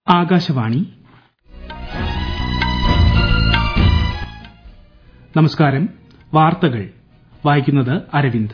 ആകാശവാണി നമസ്കാരം വാർത്തകൾ വായിക്കുന്നത് അരവിന്ദ്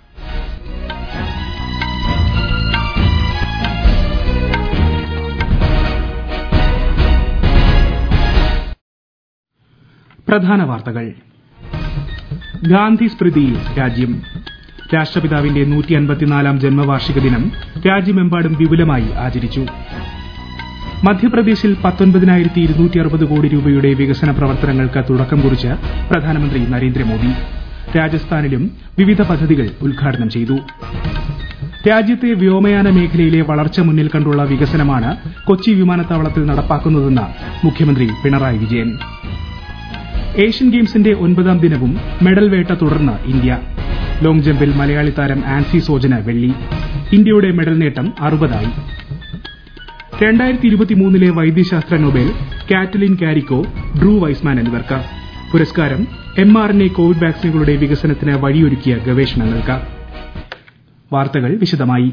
പ്രധാന വാർത്തകൾ ഗാന്ധി സ്മൃതിയിൽ രാജ്യം രാഷ്ട്രപിതാവിന്റെ നൂറ്റിയൻപത്തിനാലാം ജന്മവാർഷിക ദിനം രാജ്യമെമ്പാടും വിപുലമായി ആചരിച്ചു മധ്യപ്രദേശിൽ പത്തൊൻപതിനായിരത്തി ഇരുന്നൂറ്റി അറുപത് കോടി രൂപയുടെ വികസന പ്രവർത്തനങ്ങൾക്ക് തുടക്കം കുറിച്ച് പ്രധാനമന്ത്രി നരേന്ദ്രമോദി രാജസ്ഥാനിലും വിവിധ പദ്ധതികൾ ഉദ്ഘാടനം ചെയ്തു രാജ്യത്തെ വ്യോമയാന മേഖലയിലെ വളർച്ച മുന്നിൽ കണ്ടുള്ള വികസനമാണ് കൊച്ചി വിമാനത്താവളത്തിൽ നടപ്പാക്കുന്നതെന്ന് മുഖ്യമന്ത്രി പിണറായി വിജയൻ ഏഷ്യൻ ഗെയിംസിന്റെ ഒൻപതാം ദിനവും മെഡൽ വേട്ട തുടർന്ന് ഇന്ത്യ ലോങ് ജമ്പിൽ മലയാളി താരം ആൻസി സോജന് വെള്ളി ഇന്ത്യയുടെ മെഡൽ നേട്ടം അറുപതായി രണ്ടായിരത്തി ഇരുപത്തിമൂന്നിലെ വൈദ്യശാസ്ത്ര Nobel Katalin Kariko Drew Weissman എന്നിവർക്ക് പുരസ്കാരം M R N A covid വാക്സിനുകളുടെ വികസനത്തിന് വഴിയൊരുക്കിയ ഗവേഷണങ്ങൾക്ക് വാർത്തകൾ വിശദമായി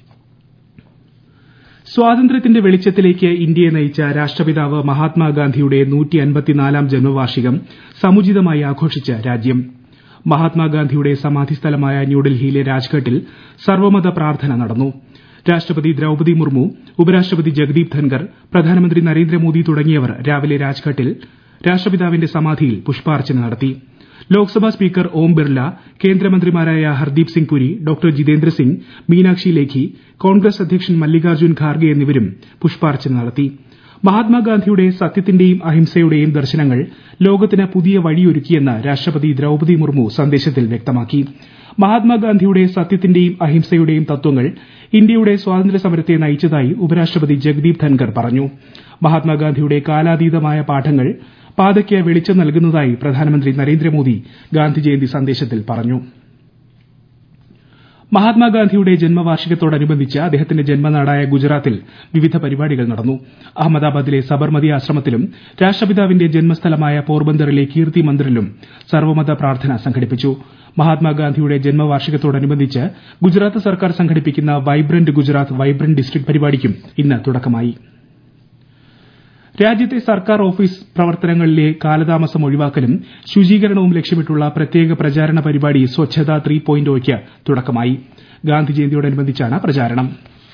സ്വാതന്ത്ര്യത്തിന്റെ വെളിച്ചത്തിലേക്ക് ഇന്ത്യയെ നയിച്ച രാഷ്ട്രപിതാവ് മഹാത്മാഗാന്ധിയുടെ നൂറ്റിയൻപത്തിനാലാം ജന്മവാർഷികം സമുചിതമായി ആഘോഷിച്ച് രാജ്യം മഹാത്മാഗാന്ധിയുടെ സമാധി സ്ഥലമായ ന്യൂഡൽഹിയിലെ രാജ്ഘട്ടിൽ സർവ്വമത പ്രാർത്ഥന നടന്നു രാഷ്ട്രപതി ദ്രൌപതി മുർമു ഉപരാഷ്ട്രപതി ജഗദീപ് ധൻകർ പ്രധാനമന്ത്രി നരേന്ദ്രമോദി തുടങ്ങിയവർ രാവിലെ രാജ്ഘട്ടിൽ രാഷ്ട്രപിതാവിന്റെ സമാധിയിൽ പുഷ്പാർച്ചന നടത്തി ലോക്സഭാ സ്പീക്കർ ഓം ബിർല കേന്ദ്രമന്ത്രിമാരായ ഹർദീപ് സിംഗ് പുരി ഡോ ജിതേന്ദ്ര സിംഗ് മീനാക്ഷി ലേഖി കോൺഗ്രസ് അധ്യക്ഷൻ മല്ലികാർജ്ജുൻ ഖാർഗെ എന്നിവരും പുഷ്പാർച്ചന നടത്തി മഹാത്മാഗാന്ധിയുടെ സത്യത്തിന്റെയും അഹിംസയുടെയും ദർശനങ്ങൾ ലോകത്തിന് പുതിയ വഴിയൊരുക്കിയെന്ന് രാഷ്ട്രപതി ദ്രൌപതി മുർമു സന്ദേശത്തിൽ വ്യക്തമാക്കി മഹാത്മാഗാന്ധിയുടെ സത്യത്തിന്റെയും അഹിംസയുടെയും തത്വങ്ങൾ ഇന്ത്യയുടെ സ്വാതന്ത്ര്യ സമരത്തെ നയിച്ചതായി ഉപരാഷ്ട്രപതി ജഗദീപ് ധൻകർ പറഞ്ഞു മഹാത്മാഗാന്ധിയുടെ കാലാതീതമായ പാഠങ്ങൾ പാതയ്ക്ക് വെളിച്ചം നൽകുന്നതായി പ്രധാനമന്ത്രി നരേന്ദ്രമോദി ഗാന്ധിജയന്തി സന്ദേശത്തിൽ പറഞ്ഞു മഹാത്മാഗാന്ധിയുടെ ജന്മവാർഷികത്തോടനുബന്ധിച്ച് അദ്ദേഹത്തിന്റെ ജന്മനാടായ ഗുജറാത്തിൽ വിവിധ പരിപാടികൾ നടന്നു അഹമ്മദാബാദിലെ സബർമതി ആശ്രമത്തിലും രാഷ്ട്രപിതാവിന്റെ ജന്മസ്ഥലമായ പോർബന്തറിലെ കീർത്തി മന്ദിറിലും സർവ്വമത പ്രാർത്ഥന സംഘടിപ്പിച്ചു മഹാത്മാഗാന്ധിയുടെ ജന്മവാർഷികത്തോടനുബന്ധിച്ച് ഗുജറാത്ത് സർക്കാർ സംഘടിപ്പിക്കുന്ന വൈബ്രന്റ് ഗുജറാത്ത് വൈബ്രന്റ് ഡിസ്ട്രിക്ട് പരിപാടിക്കും ഇന്ന് തുടക്കമായി രാജ്യത്തെ സർക്കാർ ഓഫീസ് പ്രവർത്തനങ്ങളിലെ കാലതാമസം ഒഴിവാക്കലും ശുചീകരണവും ലക്ഷ്യമിട്ടുള്ള പ്രത്യേക പ്രചാരണ പരിപാടി സ്വച്ഛത ത്രീ പോയിന്റ് ഒയ്ക്ക് തുടക്കമായി ഗാന്ധി ജയന്തിയോടനുബന്ധിച്ചാണ് പ്രചാരണം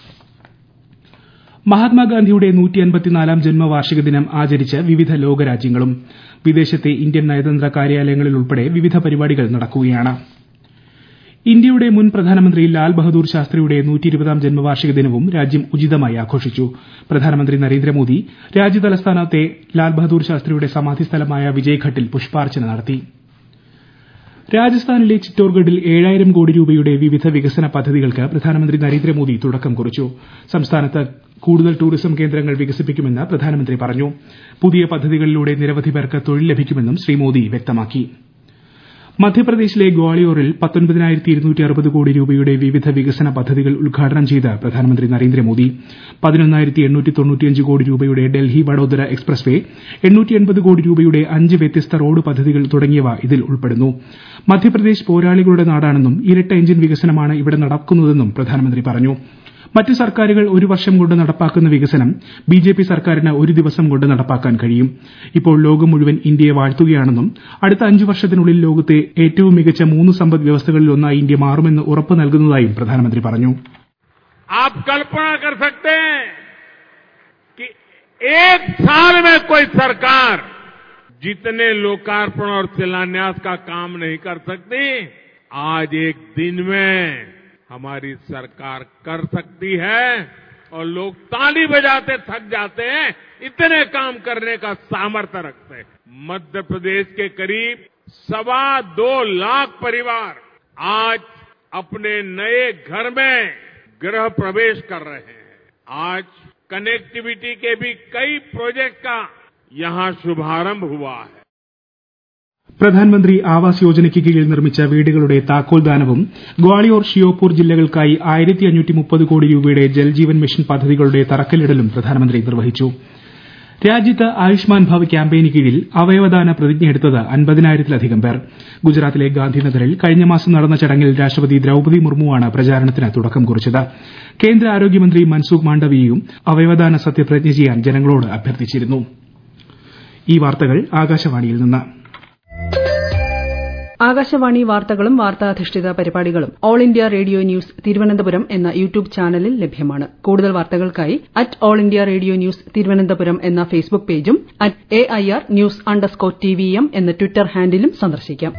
മഹാത്മാഗാന്ധിയുടെ നൂറ്റിയൻപത്തിനാലാം ജന്മവാർഷിക ദിനം ആചരിച്ച് വിവിധ ലോകരാജ്യങ്ങളും വിദേശത്തെ ഇന്ത്യൻ നയതന്ത്ര കാര്യാലയങ്ങളിൽ ഉൾപ്പെടെ വിവിധ പരിപാടികൾ നടക്കുകയാണ് ഇന്ത്യയുടെ മുൻ പ്രധാനമന്ത്രി ലാൽ ബഹദൂർ ശാസ്ത്രിയുടെ നൂറ്റിയിരുപതാം ജന്മവാർഷിക ദിനവും രാജ്യം ഉചിതമായി ആഘോഷിച്ചു പ്രധാനമന്ത്രി നരേന്ദ്രമോദി രാജ്യതലസ്ഥാനത്തെ ലാൽ ബഹദൂർ ശാസ്ത്രിയുടെ സമാധി സ്ഥലമായ വിജയ്ഘട്ടിൽ പുഷ്പാർച്ചന നടത്തി രാജസ്ഥാനിലെ ചിറ്റോർഗഡിൽ ഏഴായിരം കോടി രൂപയുടെ വിവിധ വികസന പദ്ധതികൾക്ക് പ്രധാനമന്ത്രി നരേന്ദ്രമോദി തുടക്കം കുറിച്ചു സംസ്ഥാനത്ത് കൂടുതൽ ടൂറിസം കേന്ദ്രങ്ങൾ വികസിപ്പിക്കുമെന്ന് പ്രധാനമന്ത്രി പറഞ്ഞു പുതിയ പദ്ധതികളിലൂടെ നിരവധി പേർക്ക് തൊഴിൽ ലഭിക്കുമെന്നും ശ്രീ മോദി വ്യക്തമാക്കി മധ്യപ്രദേശിലെ ഗ്വാളിയോറിൽ പത്തൊൻപതിനായിരത്തി ഇരുന്നൂറ്റി അറുപത് കോടി രൂപയുടെ വിവിധ വികസന പദ്ധതികൾ ഉദ്ഘാടനം ചെയ്ത് പ്രധാനമന്ത്രി നരേന്ദ്രമോദി പതിനൊന്നായിരത്തി എണ്ണൂറ്റി തൊണ്ണൂറ്റിയഞ്ച് കോടി രൂപയുടെ ഡൽഹി വഡോദര എക്സ്പ്രസ് വേ എണ്ണൂറ്റി എൺപത് കോടി രൂപയുടെ അഞ്ച് വ്യത്യസ്ത റോഡ് പദ്ധതികൾ തുടങ്ങിയവ ഇതിൽ ഉൾപ്പെടുന്നു മധ്യപ്രദേശ് പോരാളികളുടെ നാടാണെന്നും ഇരട്ട എഞ്ചിൻ വികസനമാണ് ഇവിടെ നടക്കുന്നതെന്നും പ്രധാനമന്ത്രി പറഞ്ഞു മറ്റ് സർക്കാരുകൾ ഒരു വർഷം കൊണ്ട് നടപ്പാക്കുന്ന വികസനം ബിജെപി സർക്കാരിന് ഒരു ദിവസം കൊണ്ട് നടപ്പാക്കാൻ കഴിയും ഇപ്പോൾ ലോകം മുഴുവൻ ഇന്ത്യയെ വാഴ്ത്തുകയാണെന്നും അടുത്ത അഞ്ച് വർഷത്തിനുള്ളിൽ ലോകത്തെ ഏറ്റവും മികച്ച മൂന്ന് സമ്പദ് വ്യവസ്ഥകളിലൊന്നായി ഇന്ത്യ മാറുമെന്ന് ഉറപ്പ് നൽകുന്നതായും പ്രധാനമന്ത്രി പറഞ്ഞു आप कल्पना कर सकते हैं कि एक साल में कोई सरकार जितने लोकार्पण और शिलान्यास का काम नहीं कर सकती आज एक दिन में हमारी सरकार कर सकती है और लोग ताली बजाते थक जाते हैं इतने काम करने का सामर्थ्य रखते हैं मध्य प्रदेश के करीब सवा दो लाख परिवार आज अपने नए घर में गृह प्रवेश कर रहे हैं आज कनेक्टिविटी के भी कई प्रोजेक्ट का यहां शुभारंभ हुआ है പ്രധാൻമന്ത്രി ആവാസ് യോജനയ്ക്ക് കീഴിൽ നിർമ്മിച്ച വീടുകളുടെ താക്കോൽദാനവും ഗ്വാളിയോർ ഷിയോപൂർ ജില്ലകൾക്കായി ആയിരത്തി അഞ്ഞൂറ്റി മുപ്പത് കോടി രൂപയുടെ ജൽജീവൻ മിഷൻ പദ്ധതികളുടെ തറക്കല്ലിടലും പ്രധാനമന്ത്രി നിർവഹിച്ചു രാജ്യത്ത് ആയുഷ്മാൻ ഭവ് ക്യാമ്പയിന് കീഴിൽ അവയവദാന പ്രതിജ്ഞയെടുത്തത് അൻപതിനായിരത്തിലധികം പേർ ഗുജറാത്തിലെ ഗാന്ധിനഗറിൽ കഴിഞ്ഞ മാസം നടന്ന ചടങ്ങിൽ രാഷ്ട്രപതി ദ്രൌപതി മുർമുവാണ് പ്രചാരണത്തിന് തുടക്കം കുറിച്ചത് കേന്ദ്ര ആരോഗ്യമന്ത്രി മൻസുഖ് മാണ്ഡവ്യയും അവയവദാന സത്യപ്രതിജ്ഞ ചെയ്യാൻ ജനങ്ങളോട് അഭ്യർത്ഥിച്ചിരുന്നു ഈ വാർത്തകൾ ആകാശവാണിയിൽ നിന്ന് ആകാശവാണി വാർത്തകളും വാർത്താധിഷ്ഠിത പരിപാടികളും all India radio news Thiruvananthapuram എന്ന യൂട്യൂബ് ചാനലിൽ ലഭ്യമാണ് കൂടുതൽ വാർത്തകൾക്കായി at all India radio news Thiruvananthapuram എന്ന ഫേസ്ബുക്ക് പേജും at A I R news underscore T V M എന്ന ട്വിറ്റർ ഹാൻഡിലും സന്ദർശിക്കാം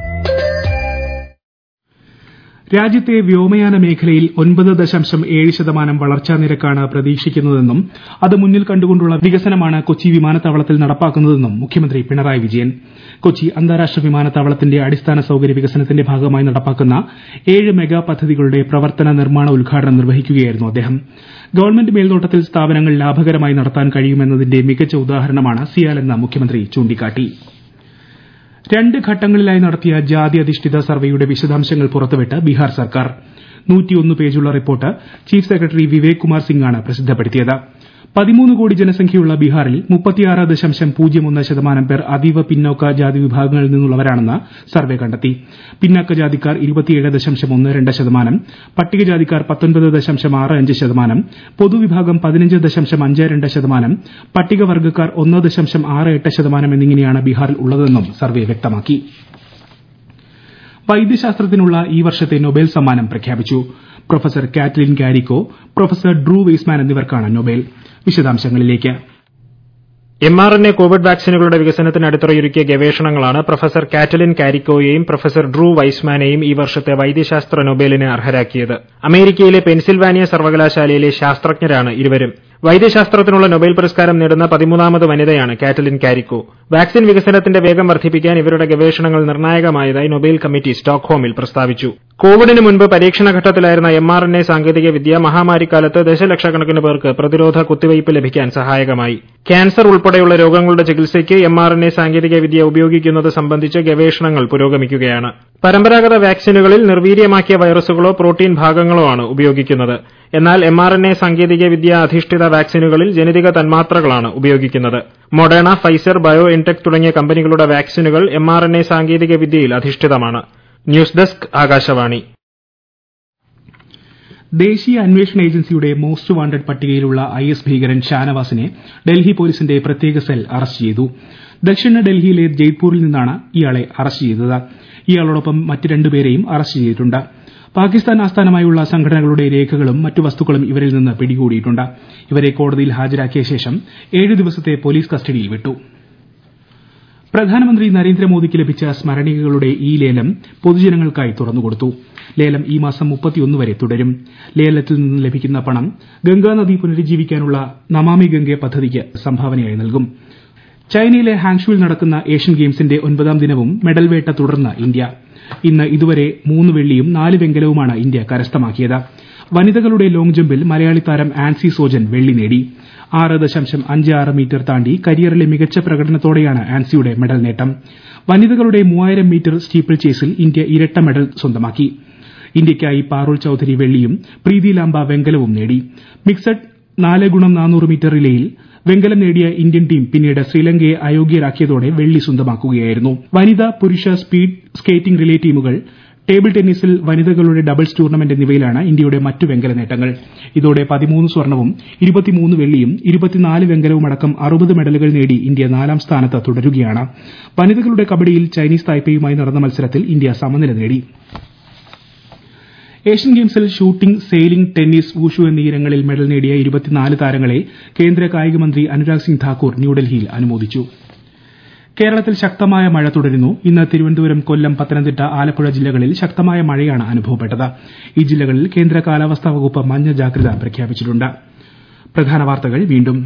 രാജ്യത്തെ വ്യോമയാന മേഖലയിൽ ഒൻപത് ദശാംശം ഏഴ് ശതമാനം വളർച്ചാ നിരക്കാണ് പ്രതീക്ഷിക്കുന്നതെന്നും അത് മുന്നിൽ കണ്ടുകൊണ്ടുള്ള വികസനമാണ് കൊച്ചി വിമാനത്താവളത്തിൽ നടപ്പാക്കുന്നതെന്നും മുഖ്യമന്ത്രി പിണറായി വിജയൻ കൊച്ചി അന്താരാഷ്ട്ര വിമാനത്താവളത്തിന്റെ അടിസ്ഥാന സൌകര്യ വികസനത്തിന്റെ ഭാഗമായി നടപ്പാക്കുന്ന ഏഴ് മെഗാ പദ്ധതികളുടെ പ്രവർത്തന നിർമ്മാണ ഉദ്ഘാടനം നിർവഹിക്കുകയായിരുന്നു അദ്ദേഹം ഗവൺമെന്റ് മേൽനോട്ടത്തിൽ സ്ഥാപനങ്ങൾ ലാഭകരമായി നടത്താൻ കഴിയുമെന്നതിന്റെ മികച്ച ഉദാഹരണമാണ് സിയാൽ എന്ന് മുഖ്യമന്ത്രി ചൂണ്ടിക്കാട്ടി രണ്ട് ഘട്ടങ്ങളിലായി നടത്തിയ ജാതി അധിഷ്ഠിത സർവേയുടെ വിശദാംശങ്ങൾ പുറത്തുവിട്ട് ബീഹാർ സർക്കാർ പേജുള്ള report chief secretary Vivek Kumar സിംഗാണ് പ്രസിദ്ധപ്പെടുത്തിയത് പതിമൂന്ന് കോടി ജനസംഖ്യയുള്ള ബീഹാറിൽ മുപ്പത്തിയാറ് ദശാംശം പൂജ്യം ഒന്ന് ശതമാനം പേർ അതീവ പിന്നോക്ക ജാതി വിഭാഗങ്ങളിൽ നിന്നുള്ളവരാണെന്ന് സർവേ കണ്ടെത്തി പിന്നാക്ക ജാതിക്കാർ ഇരുപത്തിയേഴ് ദശാംശം ഒന്ന് രണ്ട് ശതമാനം പട്ടികജാതിക്കാർ പത്തൊൻപത് ദശാംശം ആറ് അഞ്ച് ശതമാനം പൊതുവിഭാഗം പതിനഞ്ച് ദശാംശം അഞ്ച് രണ്ട് ശതമാനം പട്ടികവർഗ്ഗക്കാർ ഒന്ന് ദശാംശം ആറ് എട്ട് ശതമാനം എന്നിങ്ങനെയാണ് ബീഹാറിൽ ഉള്ളതെന്നും സർവേ വ്യക്തമാക്കി വൈദ്യശാസ്ത്രത്തിനുള്ള ഈ വർഷത്തെ നൊബേൽ സമ്മാനം പ്രഖ്യാപിച്ചു professor Katalin Kariko professor Drew Weissman എന്നിവർക്കാണ് നൊബേൽ വിശദാംശങ്ങളിലേക്ക് M R N A covid വാക്സിനുകളുടെ വികസനത്തിന് അടിത്തറയൊരുക്കിയ ഗവേഷണങ്ങളാണ് പ്രൊഫസർ കാറ്റലിൻ കാരിക്കോയെയും പ്രൊഫസർ ഡ്രൂ വൈസ്മാനെയും ഈ വർഷത്തെ വൈദ്യശാസ്ത്ര നൊബേലിന് അർഹരാക്കിയത് അമേരിക്കയിലെ പെൻസിൽവാനിയ സർവകലാശാലയിലെ ശാസ്ത്രജ്ഞരാണ് ഇരുവരും വൈദ്യശാസ്ത്രത്തിനുള്ള നൊബേൽ പുരസ്കാരം നേടുന്ന പതിമൂന്നാമത് വനിതയാണ് കാറ്റലിൻ കാരിക്കോ വാക്സിൻ വികസനത്തിന്റെ വേഗം വർദ്ധിപ്പിക്കാൻ ഇവരുടെ ഗവേഷണങ്ങൾ നിർണായകമായതായി നൊബേൽ കമ്മിറ്റി സ്റ്റോക്ക്ഹോമിൽ പ്രസ്താവിച്ചു കോവിഡിന് മുൻപ് പരീക്ഷണ ഘട്ടത്തിലായിരുന്ന എം ആർ എൻ എ സാങ്കേതികവിദ്യ മഹാമാരിക്കാലത്ത് ദശലക്ഷക്കണക്കിന് പേർക്ക് പ്രതിരോധ കുത്തിവയ്പ് ലഭിക്കാൻ സഹായകമായി ക്യാൻസർ ഉൾപ്പെടെയുള്ള രോഗങ്ങളുടെ ചികിത്സയ്ക്ക് എം ആർ എൻ എ സാങ്കേതികവിദ്യ ഉപയോഗിക്കുന്നത് സംബന്ധിച്ച് ഗവേഷണങ്ങൾ പുരോഗമിക്കുകയാണ് പരമ്പരാഗത വാക്സിനുകളിൽ നിർവീര്യമാക്കിയ വൈറസുകളോ പ്രോട്ടീൻ ഭാഗങ്ങളോ ആണ് ഉപയോഗിക്കുന്നത് എന്നാൽ എം ആർ എൻ എ സാങ്കേതികവിദ്യ അധിഷ്ഠിത വാക്സിനുകളിൽ ജനിതക തന്മാത്രകളാണ് ഉപയോഗിക്കുന്നത് മൊഡേണ ഫൈസർ ബയോ എൻടെക് തുടങ്ങിയ കമ്പനികളുടെ വാക്സിനുകൾ എം ആർ എൻ എ സാങ്കേതികവിദ്യയിൽ അധിഷ്ഠിതമാണ് ന്യൂസ് ഡെസ്ക് ആകാശവാണി ദേശീയ അന്വേഷണ ഏജൻസിയുടെ മോസ്റ്റ് വാണ്ടഡ് പട്ടികയിലുള്ള ഐ എസ് ഭീകരൻ ഷാനവാസിനെ ഡൽഹി പോലീസിന്റെ പ്രത്യേക സെൽ അറസ്റ്റ് ചെയ്തു ദക്ഷിണ ഡൽഹിയിലെ ജയ്പൂരിൽ നിന്നാണ് ഇയാളെ അറസ്റ്റ് ചെയ്തത് ഇയാളോടൊപ്പം മറ്റ് രണ്ടുപേരെയും അറസ്റ്റ് ചെയ്തിട്ടുണ്ട് പാകിസ്ഥാൻ ആസ്ഥാനമായുള്ള സംഘടനകളുടെ രേഖകളും മറ്റു വസ്തുക്കളും ഇവരിൽ നിന്ന് പിടികൂടിയിട്ടുണ്ട് ഇവരെ കോടതിയിൽ ഹാജരാക്കിയ ശേഷം ഏഴ് ദിവസത്തെ പോലീസ് കസ്റ്റഡിയിൽ വിട്ടു പ്രധാനമന്ത്രി നരേന്ദ്രമോദിക്ക് ലഭിച്ച സ്മരണികകളുടെ ഈ ലേലം പൊതുജനങ്ങൾക്കായി തുറന്നുകൊടുത്തു ലേലം ഈ മാസം വരെ തുടരും ലേലത്തിൽ നിന്ന് ലഭിക്കുന്ന പണം ഗംഗാനദി പുനരുജ്ജീവിക്കാനുള്ള നമാമി ഗംഗെ പദ്ധതിക്ക് സംഭാവനയായി നൽകും ചൈനയിലെ ഹാങ്ഷുവിൽ നടക്കുന്ന ഏഷ്യൻ ഗെയിംസിന്റെ ഒൻപതാം ദിനവും മെഡൽ വേട്ട തുടർന്ന് ഇന്ത്യ ഇന്ന് ഇതുവരെ മൂന്ന് വെള്ളിയും നാല് വെങ്കലവുമാണ് ഇന്ത്യ കരസ്ഥമാക്കിയത് വനിതകളുടെ ലോങ് ജമ്പിൽ മലയാളി താരം ആൻസി സോജൻ വെള്ളി നേടി ആറ് ദശാംശം അഞ്ച് ആറ് മീറ്റർ താണ്ടി കരിയറിലെ മികച്ച പ്രകടനത്തോടെയാണ് ആൻസിയുടെ മെഡൽ നേട്ടം വനിതകളുടെ മൂവായിരം മീറ്റർ സ്റ്റീപ്പിൾ ചേസിൽ ഇന്ത്യ ഇരട്ട മെഡൽ സ്വന്തമാക്കി ഇന്ത്യയ്ക്കായി പാറുൽ ചൌധരി വെള്ളിയും പ്രീതി ലാംബ വെങ്കലവും നേടി മിക്സഡ് നാല് ഗുണം നാനൂറ് മീറ്റർ റിലേയിൽ വെങ്കലം നേടിയ ഇന്ത്യൻ ടീം പിന്നീട് ശ്രീലങ്കയെ അയോഗ്യരാക്കിയതോടെ വെള്ളി സ്വന്തമാക്കുകയായിരുന്നു വനിത പുരുഷ സ്പീഡ് സ്കേറ്റിംഗ് റിലേ ടീമുകൾ ടേബിൾ ടെന്നീസിൽ വനിതകളുടെ ഡബിൾസ് ടൂർണമെന്റ് എന്നിവയിലാണ് ഇന്ത്യയുടെ മറ്റു വെങ്കല നേട്ടങ്ങൾ ഇതോടെ പതിമൂന്ന് സ്വർണവും ഇരുപത്തിമൂന്ന് വെള്ളിയും ഇരുപത്തിനാല് വെങ്കലവുമടക്കം അറുപത് മെഡലുകൾ നേടി ഇന്ത്യ നാലാം സ്ഥാനത്ത് തുടരുകയാണ് വനിതകളുടെ കബഡിയിൽ ചൈനീസ് തായ്പേയുമായി നടന്ന മത്സരത്തിൽ ഇന്ത്യ സമനില നേടി ഏഷ്യൻ ഗെയിംസിൽ ഷൂട്ടിംഗ് സെയിലിംഗ് ടെന്നീസ് വുഷു എന്നീ ഇനങ്ങളിൽ മെഡൽ നേടിയ ഇരുപത്തിനാല് താരങ്ങളെ കേന്ദ്ര കായിക മന്ത്രി അനുരാഗ് സിംഗ് ഠാക്കൂർ ന്യൂഡൽഹിയിൽ അനുമോദിച്ചു കേരളത്തിൽ ശക്തമായ മഴ തുടരുന്നു ഇന്ന് തിരുവനന്തപുരം കൊല്ലം പത്തനംതിട്ട ആലപ്പുഴ ജില്ലകളിൽ ശക്തമായ മഴയാണ് അനുഭവപ്പെട്ടത് ഈ ജില്ലകളിൽ കേന്ദ്ര കാലാവസ്ഥാ വകുപ്പ് മഞ്ഞ ജാഗ്രത പ്രഖ്യാപിച്ചിട്ടുണ്ട് പ്രധാന വാർത്തകൾ വീണ്ടും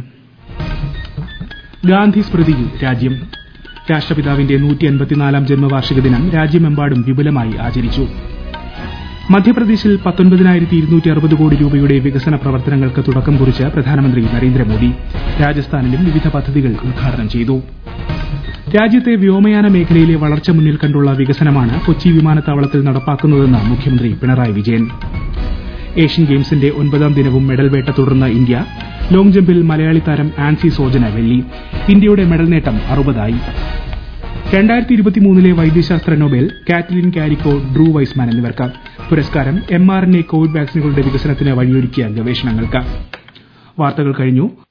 ഗാന്ധി സ്മൃതിയിൽ രാജ്യം രാഷ്ട്രപിതാവിന്റെ നൂറ്റിയൻപത്തിനാലാം ജന്മവാർഷിക ദിനം രാജ്യമെമ്പാടും വിപുലമായി ആചരിച്ചു മധ്യപ്രദേശിൽ പത്തൊൻപതിനായിരത്തി ഇരുന്നൂറ്റി അറുപത് കോടി രൂപയുടെ വികസന പ്രവർത്തനങ്ങൾക്ക് തുടക്കം കുറിച്ച് പ്രധാനമന്ത്രി നരേന്ദ്രമോദി രാജസ്ഥാനിലും വിവിധ പദ്ധതികൾ ഉദ്ഘാടനം ചെയ്തു രാജ്യത്തെ വ്യോമയാന മേഖലയിലെ വളർച്ച മുന്നിൽ കണ്ടുള്ള വികസനമാണ് കൊച്ചി വിമാനത്താവളത്തിൽ നടപ്പാക്കുന്നതെന്ന് മുഖ്യമന്ത്രി പിണറായി വിജയൻ ഏഷ്യൻ ഗെയിംസിന്റെ ഒൻപതാം ദിനവും മെഡൽ വേട്ട തുടർന്ന ഇന്ത്യ ലോങ് ജമ്പിൽ മലയാളി താരം ആൻസി സോജന വെള്ളി ഇന്ത്യയുടെ മെഡൽ നേട്ടം അറുപതായി രണ്ടായിരത്തി ഇരുപത്തിമൂന്നിലെ വൈദ്യശാസ്ത്ര Nobel Katalin Kariko Drew Weissman എന്നിവർക്ക് പുരസ്കാരം M R N A covid വാക്സിനുകളുടെ വികസനത്തിന് വഴിയൊരുക്കിയ ഗവേഷണങ്ങൾക്ക് വാർത്തകൾ കഴിഞ്ഞു